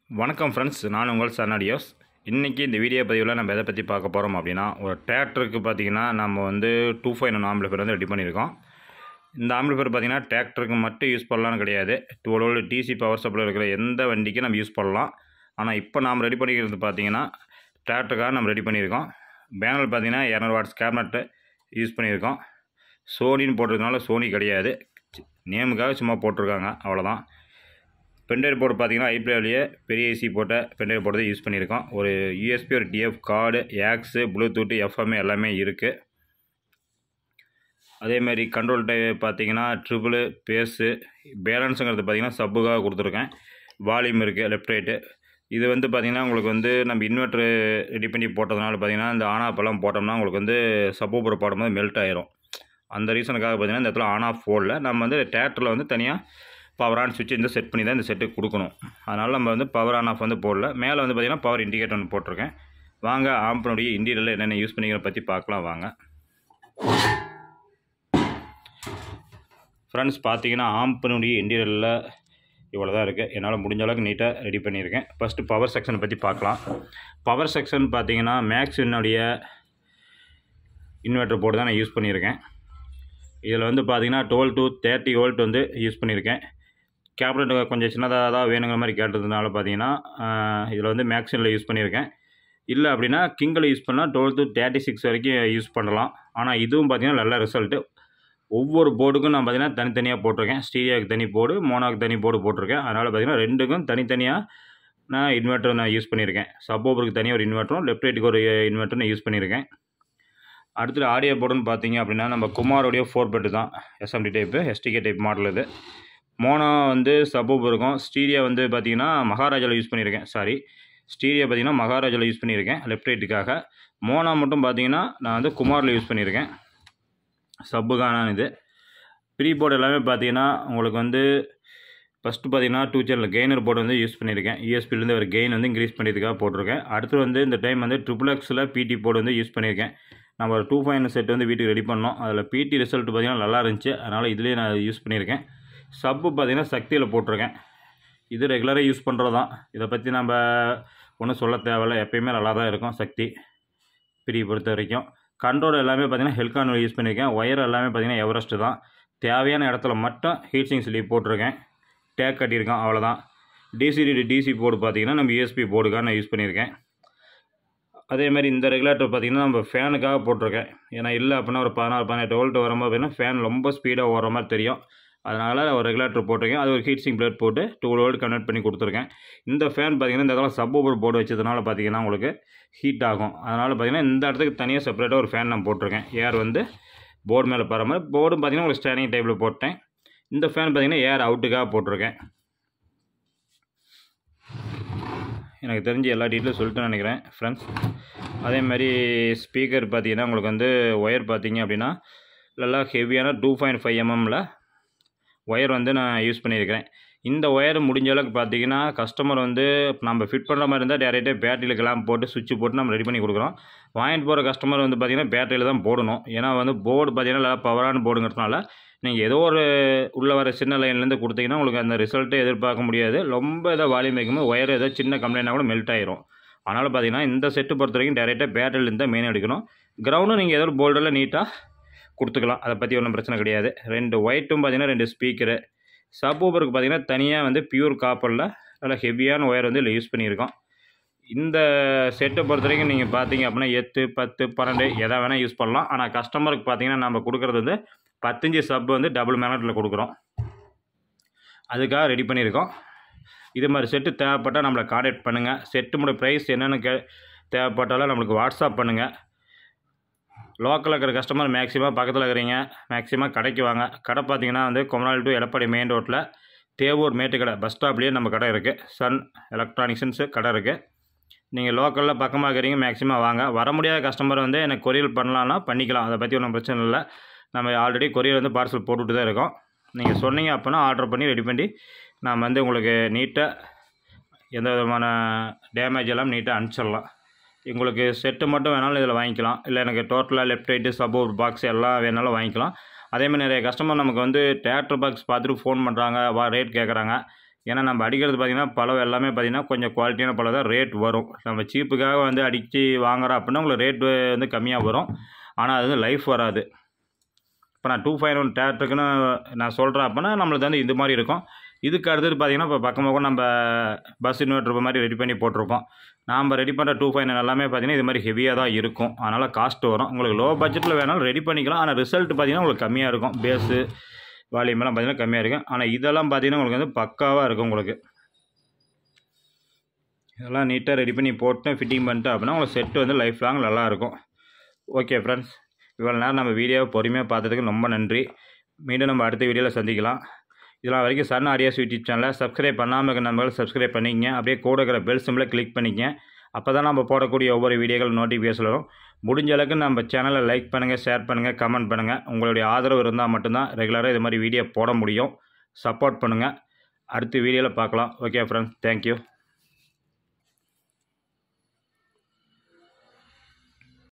வணக்கம் ஃப்ரெண்ட்ஸ் நான் உங்கள் சர்னாடியோஸ் இன்றைக்கி இந்த வீடியோ பதிவில் நம்ம எதை பற்றி பார்க்க போகிறோம் அப்படின்னா ஒரு டிராக்டருக்கு பார்த்தீங்கன்னா நம்ம வந்து டூ ஃபைவ் ஒன் ஆம்பிளிஃபர் வந்து ரெடி பண்ணியிருக்கோம் இந்த ஆம்பிளிஃபர் பார்த்தீங்கன்னா டிராக்டருக்கு மட்டும் யூஸ் பண்ணலாம்னு கிடையாது twelve volt DC power supply இருக்கிற எந்த வண்டிக்கும் நம்ம யூஸ் பண்ணலாம் ஆனால் இப்போ நாம் ரெடி பண்ணிக்கிறது பார்த்தீங்கன்னா டிராக்டருக்காக நம்ம ரெடி பண்ணியிருக்கோம் பேனல் பார்த்தீங்கன்னா இரநூறு வாட்ஸ் கேபினட்டு யூஸ் பண்ணியிருக்கோம் சோனின்னு போட்டிருக்கனால சோனி கிடையாது நேமுக்காக சும்மா போட்டிருக்காங்க அவ்வளோதான் பென்டைவ் போர்டு பார்த்தீங்கன்னா ஐப்ளேவிலேயே பெரிய ஏசி போட்ட பென்டைவ் போர்டு யூஸ் பண்ணியிருக்கோம் ஒரு யூஎஸ்பி ஒரு TF card aux bluetooth FM எல்லாமே இருக்குது அதேமாதிரி கண்ட்ரோல் டை பார்த்தீங்கன்னா ட்ரிபிள் பேஸு பேலன்ஸுங்கிறது பார்த்தீங்கன்னா சப்புக்காக கொடுத்துருக்கேன் வால்யூம் இருக்குது லெஃப்ட் ரைட்டு இது வந்து பார்த்திங்கன்னா உங்களுக்கு வந்து நம்ம இன்வெர்ட்ரு ரெடி பண்ணி போட்டதுனால பார்த்தீங்கன்னா இந்த ஆன் ஆஃப் எல்லாம் போட்டோம்னா உங்களுக்கு வந்து சப்போபுரம் போடும்போது மெல்ட் ஆயிரும் அந்த ரீசனுக்காக பார்த்தீங்கன்னா இந்த இடத்துல ஆன் ஆஃப் போடல நம்ம வந்து டேட்டரில் வந்து தனியாக பவர் ஆன் சுவிட்ச் இந்த செட் பண்ணி தான் இந்த செட்டுக்கு கொடுக்கணும் அதனால் நம்ம வந்து பவர் ஆன் ஆஃப் வந்து போடல மேலே வந்து பார்த்திங்கன்னா பவர் இண்டிகேட்டர் ஒன்று போட்டிருக்கேன் வாங்க ஆம்பினுடைய இன்டீரியரில் என்னென்ன யூஸ் பண்ணிக்கிற பற்றி பார்க்கலாம் வாங்க ஃப்ரெண்ட்ஸ் பார்த்தீங்கன்னா ஆம்பினுடைய இன்டீரியரில் இவ்வளோ தான் இருக்குது என்னால் முடிஞ்ச அளவுக்கு நீட்டாக ரெடி பண்ணியிருக்கேன் ஃபஸ்ட்டு பவர் செக்ஷனை பற்றி பார்க்கலாம் பவர் செக்ஷன் பார்த்தீங்கன்னா மேக்ஸினுடைய இன்வெர்ட்டர் போர்டு தான் நான் யூஸ் பண்ணியிருக்கேன் இதில் வந்து பார்த்தீங்கன்னா டுவெல் டு தேர்ட்டி வோல்ட் வந்து யூஸ் பண்ணியிருக்கேன் கேபினட் கொஞ்சம் சின்னதாக தான் வேணுங்கிற மாதிரி கேட்டதுனால பார்த்தீங்கன்னா இதில் வந்து மேக்ஸினில் யூஸ் பண்ணியிருக்கேன் இல்லை அப்படின்னா கிங்கில் யூஸ் பண்ணால் டுவெல் டு தேர்ட்டி சிக்ஸ் வரைக்கும் யூஸ் பண்ணலாம் ஆனால் இதுவும் பார்த்தீங்கன்னா நல்ல ரிசல்ட்டு ஒவ்வொரு போர்டுக்கும் நான் பார்த்தீங்கன்னா தனித்தனியாக போட்டிருக்கேன் ஸ்டீரியாவுக்கு தனி போர்டு மோனாக்கு தனி போர்டு போட்டிருக்கேன் அதனால் பார்த்தீங்கன்னா ரெண்டுக்கும் தனித்தனியாக நான் இன்வெர்ட்டர் நான் யூஸ் பண்ணியிருக்கேன் சப்போபருக்கு தனியாக ஒரு இன்வெர்ட்டரும் லெஃப்ட் ரைட்டுக்கு ஒரு இன்வெர்ட்டரும் நான் யூஸ் பண்ணியிருக்கேன் அடுத்தது ஆடியோ போர்டுன்னு பார்த்தீங்க அப்படின்னா நம்ம குமாரோடைய ஃபோர் பெட்டு தான் SMD type STK type model இது மோனோ வந்து சப்போப் இருக்கும் ஸ்டீரியா வந்து பார்த்தீங்கன்னா மகாராஜாவில் யூஸ் பண்ணியிருக்கேன் சாரி ஸ்டீரியா பார்த்தீங்கன்னா மகாராஜாவில் யூஸ் பண்ணியிருக்கேன் லெஃப்ட் ரைட்டுக்காக மோனோ மட்டும் பார்த்தீங்கன்னா நான் வந்து குமாரில் யூஸ் பண்ணியிருக்கேன் சப்புக்கான இது ப்ரீ போர்டு எல்லாமே பார்த்தீங்கன்னா உங்களுக்கு வந்து ஃபஸ்ட்டு பார்த்தீங்கன்னா டூ சேனல் கெய்னர் போர்டு வந்து யூஸ் பண்ணியிருக்கேன் யூஎஸ்பிலேருந்து ஒரு கெயின் வந்து இன்க்ரீஸ் பண்ணியதுக்காக போட்டிருக்கேன் அடுத்து வந்து இந்த டைம் வந்து ட்ரிபிள் எக்ஸில் பிடி போர்டு வந்து யூஸ் பண்ணியிருக்கேன் நம்ம ஒரு டூ ஃபைவ் செட் வந்து வீட்டுக்கு ரெடி பண்ணோம் அதில் பிடி ரிசல்ட் பார்த்திங்கன்னா நல்லா இருந்துச்சு அதனால் இதுலேயே நான் யூஸ் பண்ணியிருக்கேன் சப்பு பார்த்திங்கன்னா சக்தியில் போட்டிருக்கேன் இது ரெகுலராக யூஸ் பண்ணுறது தான் இதை பற்றி நம்ம ஒன்றும் சொல்ல தேவையில்ல எப்பயுமே நல்லா தான் இருக்கும் சக்தி பிரி பொறுத்த வரைக்கும் கண்ட்ரோல் எல்லாமே பார்த்திங்கன்னா ஹெல்கான் யூஸ் பண்ணியிருக்கேன் ஒயர் எல்லாமே பார்த்திங்கன்னா எவரெஸ்ட்டு தான் தேவையான இடத்துல மட்டும் ஹீட்ஸிங் ஸ்லீப் போட்டிருக்கேன் டேக் கட்டியிருக்கேன் அவ்வளோதான் டிசிடி டிசி போர்டு பார்த்திங்கன்னா நம்ம யூஎஸ்பி போர்டுக்காக நான் யூஸ் பண்ணியிருக்கேன் அதே மாதிரி இந்த ரெகுலேட்டர் பார்த்திங்கன்னா நம்ம ஃபேனுக்காக போட்டிருக்கேன் ஏன்னா இல்லை அப்படின்னா ஒரு பதினாறு பதினெட்டு வோல்ட் வரும்போது பார்த்தீங்கன்னா ஃபேன் ரொம்ப ஸ்பீடாக ஓடுற மாதிரி தெரியும் அதனால் ஒரு ரெகுலேட்டர் போட்டிருக்கேன் அது ஒரு ஹீட்ஸிங் பிளேட் போட்டு டூ வோல்ட் கன்வெர்ட் பண்ணி கொடுத்துருக்கேன் இந்த ஃபேன் பார்த்திங்கன்னா இந்த இடத்துல சப்போபர் போர்டு வச்சதுனால பார்த்திங்கன்னா உங்களுக்கு ஹீட் ஆகும் அதனால் பார்த்திங்கன்னா இந்த இடத்துக்கு தனியாக செப்பரேட்டாக ஒரு ஃபேன் நான் போட்டிருக்கேன் ஏர் வந்து போர்டு மேலே போகிற மாதிரி போர்டும் பார்த்திங்கன்னா உங்களுக்கு ஸ்டாண்டிங் டைப்பில் போட்டேன் இந்த ஃபேன் பார்த்திங்கன்னா ஏர் அவுட்டுக்காக போட்டிருக்கேன் எனக்கு தெரிஞ்சு எல்லா டீட்டெயிலும் சொல்லிட்டு நினைக்கிறேன் ஃப்ரெண்ட்ஸ் அதே மாதிரி ஸ்பீக்கர் பார்த்தீங்கன்னா உங்களுக்கு வந்து ஒயர் பார்த்தீங்க அப்படின்னா நல்லா ஹெவியான டூ பாயிண்ட் ஃபைவ் எம்எம்மில் ஒயர் வந்து நான் யூஸ் பண்ணியிருக்கிறேன் இந்த ஒயர் முடிஞ்ச அளவுக்கு பார்த்தீங்கன்னா கஸ்டமர் வந்து நம்ம ஃபிட் பண்ணுற மாதிரி இருந்தால் டேரெக்டாக பேட்டரியில் கிளாம் போட்டு சுவிட்ச் போட்டு நம்ம ரெடி பண்ணி கொடுக்குறோம் வாங்கிட்டு போகிற கஸ்டமர் வந்து பார்த்திங்கன்னா பேட்டரியில் தான் போடணும் ஏன்னா வந்து போர்டு பார்த்திங்கன்னா நல்லா பவரான போர்டுங்கிறதுனால நீங்கள் ஏதோ ஒரு உள்ளே வர சின்ன லைன்லேருந்து கொடுத்தீங்கன்னா உங்களுக்கு அந்த ரிசல்ட்டை எதிர்பார்க்க முடியாது ரொம்ப ஏதோ வால்யூம் வைக்கும்போது ஒயர் ஏதோ சின்ன கம்ப்ளைண்டாக கூட மெல்ட் ஆயிரும் அதனால் பார்த்தீங்கன்னா இந்த செட்டு பொறுத்த வரைக்கும் டேரெக்டாக பேட்டரிலேருந்து தான் மெயின் எடுக்கணும் கிரவுண்டும் நீங்கள் ஏதோ ஒரு போல்டரில் நீட்டாக கொடுத்துக்கலாம் அதை பற்றி ஒன்றும் பிரச்சனை கிடையாது ரெண்டு ஒயிட்டும் பார்த்தீங்கன்னா ரெண்டு ஸ்பீக்கரு சப்வூபருக்கு பார்த்தீங்கன்னா தனியாக வந்து பியூர் காப்பரில் நல்லா ஹெவியான ஒயர் வந்து இதில் யூஸ் பண்ணியிருக்கோம் இந்த செட்டை பொறுத்த வரைக்கும் நீங்கள் பார்த்தீங்க அப்படின்னா எட்டு பத்து பன்னெண்டு எதை வேணால் யூஸ் பண்ணலாம் ஆனால் கஸ்டமருக்கு பார்த்தீங்கன்னா நம்ம கொடுக்குறது வந்து பத்தஞ்சு சப் வந்து டபுள் மேனட்டில் கொடுக்குறோம் அதுக்காக ரெடி பண்ணியிருக்கோம் இது மாதிரி செட்டு தேவைப்பட்டால் நம்மளை காண்டாக்ட் பண்ணுங்கள் செட்டுமுடைய ப்ரைஸ் என்னென்னு கே தேவைப்பட்டாலும் நம்மளுக்கு வாட்ஸ்அப் பண்ணுங்கள் லோக்கலில் இருக்கிற கஸ்டமர் மேக்ஸிமம் பக்கத்தில் இருக்கிறீங்க மேக்ஸிமம் கடைக்கு வாங்க கடை பார்த்தீங்கன்னா வந்து கொமநாள் டு எடப்பாடி மெயின் ரோட்டில் தேவூர் மேட்டுக்கடை பஸ் ஸ்டாப்லேயே நம்ம கடை இருக்குது சன் எலக்ட்ரானிக்ஸன்ஸு கடை இருக்குது நீங்கள் லோக்கலில் பக்கமாக இருக்கிறீங்க மேக்ஸிமம் வாங்க வர முடியாத கஸ்டமர் வந்து எனக்கு கொரியர் பண்ணலான்னா பண்ணிக்கலாம் அதை பற்றி ஒன்றும் பிரச்சனை இல்லை நம்ம ஆல்ரெடி கொரியர் வந்து பார்சல் போட்டுவிட்டு தான் இருக்கோம் நீங்கள் சொன்னீங்க அப்படின்னா ஆர்டர் பண்ணி ரெடி பண்ணி நான் வந்து உங்களுக்கு நீட்டாக எந்த விதமான டேமேஜ் எல்லாம் நீட்டாக அனுப்பிச்சிடலாம் உங்களுக்கு செட்டு மட்டும் வேணாலும் இதில் வாங்கிக்கலாம் இல்லை எனக்கு டோட்டலாக லெஃப்ட் ரைட்டு சப்போர்ட் பாக்ஸ் எல்லாம் வேணாலும் வாங்கிக்கலாம் அதேமாதிரி நிறைய கஸ்டமர் நமக்கு வந்து தேட்டர் பாக்ஸ் பார்த்துட்டு ஃபோன் பண்ணுறாங்க வா ரேட் கேட்குறாங்க ஏன்னா நம்ம அடிக்கிறது பார்த்திங்கன்னா பழம் எல்லாமே பார்த்திங்கன்னா கொஞ்சம் குவாலிட்டியான பழம் தான் ரேட் வரும் நம்ம சீப்புக்காக வந்து அடித்து வாங்குறோம் அப்படின்னா உங்களுக்கு ரேட் வந்து கம்மியாக வரும் ஆனால் அது வந்து லைஃப் வராது இப்போ நான் டூ ஃபைவ் ஒன் டேட்டுக்குன்னு நான் சொல்கிறேன் அப்படின்னா நம்மளுக்கு வந்து இந்த மாதிரி இருக்கும் இதுக்கு அடுத்தது பார்த்திங்கன்னா இப்போ பக்கம் பக்கம் நம்ம பஸ் இன்வெர்டர் மாதிரி ரெடி பண்ணி போட்டிருக்கோம் நாம் ரெடி பண்ணுற டூ ஃபைவ் எல்லாமே பார்த்திங்கன்னா இது மாதிரி ஹெவியாக தான் இருக்கும் அதனால் காஸ்ட் வரும் உங்களுக்கு லோ பட்ஜெட்டில் வேணாலும் ரெடி பண்ணிக்கலாம் ஆனால் ரிசல்ட் பார்த்திங்கன்னா உங்களுக்கு கம்மியாக இருக்கும் பேஸு வால்யூமெல்லாம் பார்த்திங்கன்னா கம்மியாக இருக்கும் ஆனால் இதெல்லாம் பார்த்திங்கன்னா உங்களுக்கு வந்து பக்காவாக இருக்கும் உங்களுக்கு இதெல்லாம் நீட்டாக ரெடி பண்ணி போட்டு ஃபிட்டிங் பண்ணிட்டு அப்படின்னா உங்களுக்கு செட்டு வந்து லைஃப் லாங் நல்லாயிருக்கும் ஓகே ஃப்ரெண்ட்ஸ் இவ்வளோ நேரம் நம்ம வீடியோவை பொறுமையாக பார்த்ததுக்கு ரொம்ப நன்றி மீண்டும் நம்ம அடுத்த வீடியோவில் சந்திக்கலாம் இதெல்லாம் வரைக்கும் சன் ஆடியோஸ் யூடியூப் சேனலை சப்ஸ்கிரைப் பண்ணாமல் இருக்க நண்பர்கள் சப்ஸ்கிரைப் பண்ணிக்கங்க அப்படியே கூட இருக்கிற பெல் சிம்பிளை கிளிக் பண்ணிக்கங்க அப்போ தான் நம்ம போடக்கூடிய ஒவ்வொரு வீடியோக்கள் நோட்டிஃபிகேஷன் வரும் முடிஞ்ச அளவுக்கு நம்ம சேனலை லைக் பண்ணுங்கள் ஷேர் பண்ணுங்கள் கமெண்ட் பண்ணுங்கள் உங்களுடைய ஆதரவு இருந்தால் மட்டும்தான் ரெகுலராக இது மாதிரி வீடியோ போட முடியும் சப்போர்ட் பண்ணுங்கள் அடுத்த வீடியோவில் பார்க்கலாம் ஓகே ஃப்ரெண்ட்ஸ் தேங்க்யூ